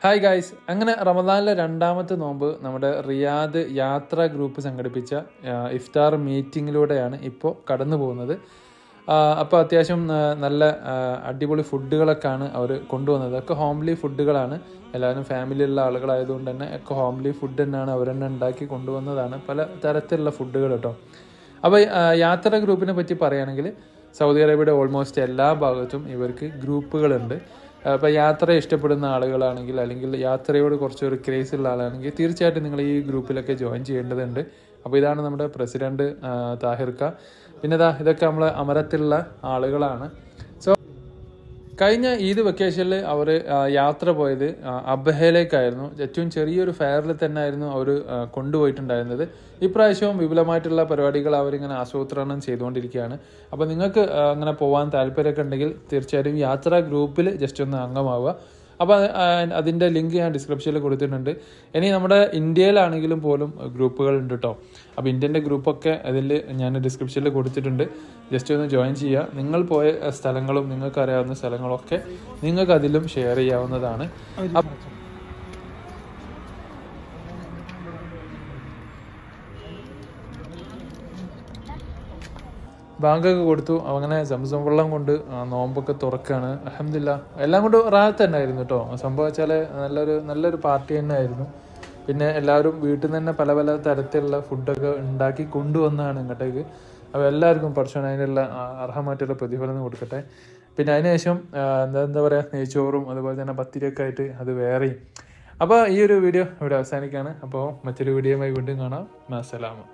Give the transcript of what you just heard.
hi guys അങ്ങനെ റമദാനിലെ രണ്ടാമത്തെ നോമ്പ് നമ്മുടെ റിയാദ് യാത്ര ഗ്രൂപ്പ് സംഘടിപ്പിച്ച ആ, ഇഫ്താർ മീറ്റിങ്ങിലൂടെയാണ് ഇപ്പോൾ കടന്നു പോകുന്നത് അപ്പോൾ അത്യാവശ്യം ആ, നല്ല ആ, അടിപൊളി ഫുഡുകളൊക്കെയാണ് അവർ കൊണ്ടുവന്നത് ഒക്കെ ഹോംലി ഫുഡുകളാണ് എല്ലാവരും ഫാമിലിയുള്ള ആളുകളായതുകൊണ്ട് തന്നെ ഒക്കെ ഹോംലി ഫുഡ് തന്നെയാണ് അവർ തന്നെ ഉണ്ടാക്കി കൊണ്ടുവന്നതാണ് പല തരത്തിലുള്ള ഫുഡുകൾ കേട്ടോ അപ്പോൾ യാത്ര ഗ്രൂപ്പിനെ പറ്റി പറയുകയാണെങ്കിൽ സൗദി അറേബ്യയുടെ ഓൾമോസ്റ്റ് എല്ലാ ഭാഗത്തും ഇവർക്ക് ഗ്രൂപ്പുകളുണ്ട് അപ്പോൾ യാത്ര ഇഷ്ടപ്പെടുന്ന ആളുകളാണെങ്കിൽ അല്ലെങ്കിൽ യാത്രയോട് കുറച്ചൊരു ക്രേസ് ഉള്ള ആളാണെങ്കിൽ തീർച്ചയായിട്ടും നിങ്ങൾ ഈ ഗ്രൂപ്പിലൊക്കെ ജോയിൻ ചെയ്യേണ്ടതുണ്ട് അപ്പോൾ ഇതാണ് നമ്മുടെ പ്രസിഡന്റ് ആ, താഹിർക്ക പിന്നെ ഇതാ ഇതൊക്കെ നമ്മളെ അമരത്തിലുള്ള ആളുകളാണ് സോ കഴിഞ്ഞ ഈദ് വെക്കേഷനിൽ അവർ യാത്ര പോയത് ആ, അബഹയിലേക്കായിരുന്നു ഏറ്റവും ചെറിയൊരു ഫെയറിൽ തന്നെ ആയിരുന്നു അവർ കൊണ്ടുപോയിട്ടുണ്ടായിരുന്നത് ഇപ്രാവശ്യവും വിപുലമായിട്ടുള്ള പരിപാടികൾ അവരിങ്ങനെ ആസൂത്രണം ചെയ്തുകൊണ്ടിരിക്കുകയാണ് അപ്പോൾ നിങ്ങൾക്ക് ആ, അങ്ങനെ പോകാൻ താല്പര്യമൊക്കെ ഉണ്ടെങ്കിൽ തീർച്ചയായിട്ടും യാത്രാ ഗ്രൂപ്പിൽ ജസ്റ്റ് ഒന്ന് അംഗമാവുക അപ്പോൾ അതിൻ്റെ ലിങ്ക് ഞാൻ ഡിസ്ക്രിപ്ഷനിൽ കൊടുത്തിട്ടുണ്ട് ഇനി നമ്മുടെ ഇന്ത്യയിലാണെങ്കിലും പോലും ഗ്രൂപ്പുകൾ ഉണ്ട് കേട്ടോ അപ്പോൾ ഇന്ത്യൻ്റെ ഗ്രൂപ്പൊക്കെ അതിൽ ഞാൻ ഡിസ്ക്രിപ്ഷനിൽ കൊടുത്തിട്ടുണ്ട് ജസ്റ്റ് ഒന്ന് ജോയിൻ ചെയ്യുക നിങ്ങൾ പോയ സ്ഥലങ്ങളും നിങ്ങൾക്ക് അറിയാവുന്ന സ്ഥലങ്ങളൊക്കെ നിങ്ങൾക്ക് അതിലും ഷെയർ ചെയ്യാവുന്നതാണ് അപ്പ- ബാങ്കൊക്കെ കൊടുത്തു അങ്ങനെ സംസം വെള്ളം കൊണ്ട് ആ, നോമ്പൊക്കെ തുറക്കാണ് അഹമ്മദില്ല എല്ലാം കൊണ്ട് റാഹത്ത് തന്നെ ആയിരുന്നു കേട്ടോ സംഭവം വെച്ചാൽ നല്ലൊരു നല്ലൊരു പാർട്ടി തന്നെ ആയിരുന്നു പിന്നെ എല്ലാവരും വീട്ടിൽ നിന്ന് തന്നെ പല പല തരത്തിലുള്ള ഫുഡൊക്കെ ഉണ്ടാക്കി കൊണ്ടുവന്നാണ് ഇങ്ങോട്ടേക്ക് അപ്പോൾ എല്ലാവർക്കും പഠിച്ചോൻ അതിനുള്ള ആ, അർഹമായിട്ടുള്ള പ്രതിഫലം കൊടുക്കട്ടെ പിന്നെ അതിനുശേഷം ആ, എന്താ എന്താ പറയുക നെയ്ച്ചോറും അതുപോലെ തന്നെ പത്തിരിയൊക്കെ ആയിട്ട് അത് വേറെയും അപ്പോൾ ഈ ഒരു വീഡിയോ ഇവിടെ അവസാനിക്കുകയാണ് അപ്പോൾ മറ്റൊരു വീഡിയോയുമായി വീണ്ടും കാണാം മാസലാമ